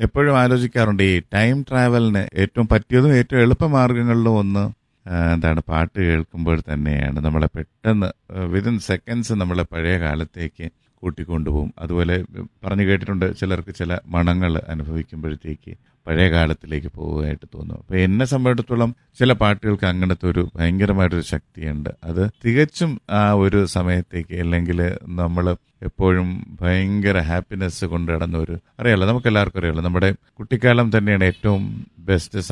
എപ്പോഴും ആലോചിക്കാറുണ്ട് ഈ ടൈം ട്രാവലിന് ഏറ്റവും പറ്റിയതും ഏറ്റവും എളുപ്പമാർഗങ്ങളിലും ഒന്ന് ആ, എന്താണ് പാട്ട് കേൾക്കുമ്പോൾ തന്നെയാണ് നമ്മളെ പെട്ടെന്ന് വിതിൻ സെക്കൻഡ്സ് നമ്മളെ പഴയ കാലത്തേക്ക് കൂട്ടിക്കൊണ്ടുപോകും അതുപോലെ പറഞ്ഞു കേട്ടിട്ടുണ്ട് ചിലർക്ക് ചില മണങ്ങൾ അനുഭവിക്കുമ്പോഴത്തേക്ക് പഴയ കാലത്തിലേക്ക് പോവുകയായിട്ട് തോന്നും അപ്പൊ എന്നെ സംബന്ധിച്ചിടത്തോളം ചില പാട്ടുകൾക്ക് അങ്ങനത്തെ ഒരു ഭയങ്കരമായിട്ടൊരു ശക്തിയുണ്ട് അത് തികച്ചും ആ ഒരു സമയത്തേക്ക് അല്ലെങ്കിൽ നമ്മൾ എപ്പോഴും ഭയങ്കര ഹാപ്പിനെസ് കൊണ്ട് നടന്ന ഒരു അറിയാലോ നമുക്ക് എല്ലാവർക്കും അറിയാലോ നമ്മുടെ കുട്ടിക്കാലം തന്നെയാണ് ഏറ്റവും ബെസ്റ്റ്